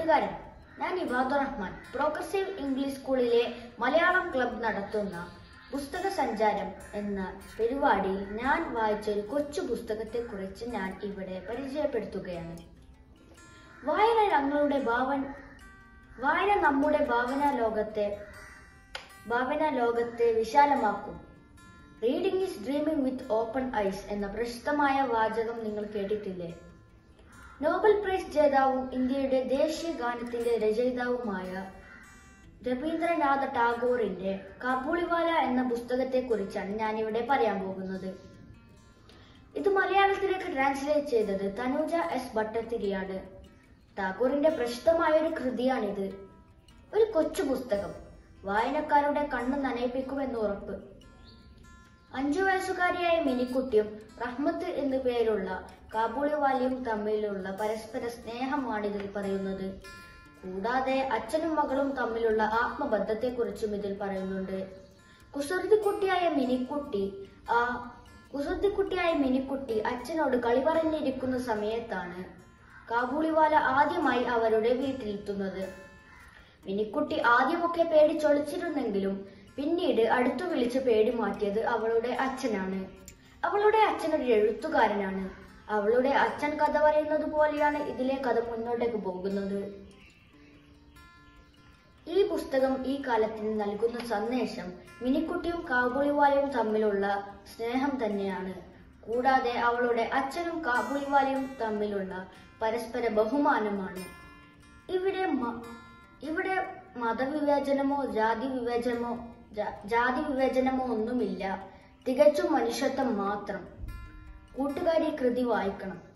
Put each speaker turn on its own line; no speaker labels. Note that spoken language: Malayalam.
കൂട്ടുകാരൻ ഞാൻ ഇബാദുർ റഹ്മാൻ പ്രോഗ്രസീവ് ഇംഗ്ലീഷ് സ്കൂളിലെ മലയാളം ക്ലബ് നടത്തുന്ന പുസ്തക സഞ്ചാരം എന്ന പരിപാടിയിൽ ഞാൻ വായിച്ച ഒരു കൊച്ചു പുസ്തകത്തെക്കുറിച്ച് ഞാൻ ഇവിടെ പരിചയപ്പെടുത്തുകയാണ് വായന ഞങ്ങളുടെ ഭാവൻ വായന നമ്മുടെ ഭാവന ലോകത്തെ ഭാവന ലോകത്തെ വിശാലമാക്കും reading is dreaming with open eyes എന്ന പ്രശസ്തമായ വാചകം നിങ്ങൾ കേട്ടിട്ടില്ലേ നോബൽ പ്രൈസ് ജേതാവും ഇന്ത്യയുടെ ദേശീയ ഗാനത്തിന്റെ രചയിതാവുമായ രവീന്ദ്രനാഥ ടാഗോറിന്റെ കാബൂളിവാല എന്ന പുസ്തകത്തെക്കുറിച്ചാണ് ഞാൻ ഇവിടെ പറയാൻ പോകുന്നത് ഇത് മലയാളത്തിലേക്ക് ട്രാൻസ്ലേറ്റ് ചെയ്തത് തനൂജ എസ് ഭട്ടത്തിരിയാണ് ടാഗോറിന്റെ പ്രശസ്തമായ ഒരു കൃതിയാണിത് ഒരു കൊച്ചു പുസ്തകം വായനക്കാരുടെ കണ്ണ് നനയിപ്പിക്കുമെന്ന് ഉറപ്പ് അഞ്ചു വയസ്സുകാരിയായ മിനിക്കുട്ടിയും റഹ്മത്ത് എന്നു പേരുള്ള കാബൂളിവാലിയും തമ്മിലുള്ള പരസ്പര സ്നേഹമാണ് ഇതിൽ പറയുന്നത് കൂടാതെ അച്ഛനും മകളും തമ്മിലുള്ള ആത്മബന്ധത്തെക്കുറിച്ചും ഇതിൽ പറയുന്നുണ്ട് കുസൃതിക്കുട്ടിയായ മിനിക്കുട്ടി ആ കുസൃതിക്കുട്ടിയായ മിനിക്കുട്ടി അച്ഛനോട് കളി പറഞ്ഞിരിക്കുന്ന സമയത്താണ് കാബൂളിവാല ആദ്യമായി അവരുടെ വീട്ടിലെത്തുന്നത് മിനിക്കുട്ടി ആദ്യമൊക്കെ പേടിച്ചൊളിച്ചിരുന്നെങ്കിലും പിന്നീട് അടുത്തു വിളിച്ച് പേടി മാറ്റിയത് അവളുടെ അച്ഛനാണ് അവളുടെ അച്ഛൻ ഒരു എഴുത്തുകാരനാണ് അവളുടെ അച്ഛൻ കഥ പറയുന്നത് പോലെയാണ് ഇതിലെ കഥ മുന്നോട്ടേക്ക് പോകുന്നത് ഈ പുസ്തകം ഈ കാലത്തിന് നൽകുന്ന സന്ദേശം മിനിക്കുട്ടിയും കാബൂളിവാലയും തമ്മിലുള്ള സ്നേഹം തന്നെയാണ് കൂടാതെ അവളുടെ അച്ഛനും കാബൂളിവാലയും തമ്മിലുള്ള പരസ്പര ബഹുമാനമാണ് ഇവിടെ മ- ഇവിടെ മതവിവേചനമോ ജാതി വിവേചനമോ ജാ- ജാതി വിവേചനമോ ഒന്നുമില്ല തികച്ചും മനുഷ്യത്വം മാത്രം കൂട്ടുകാരി കൃതി വായിക്കണം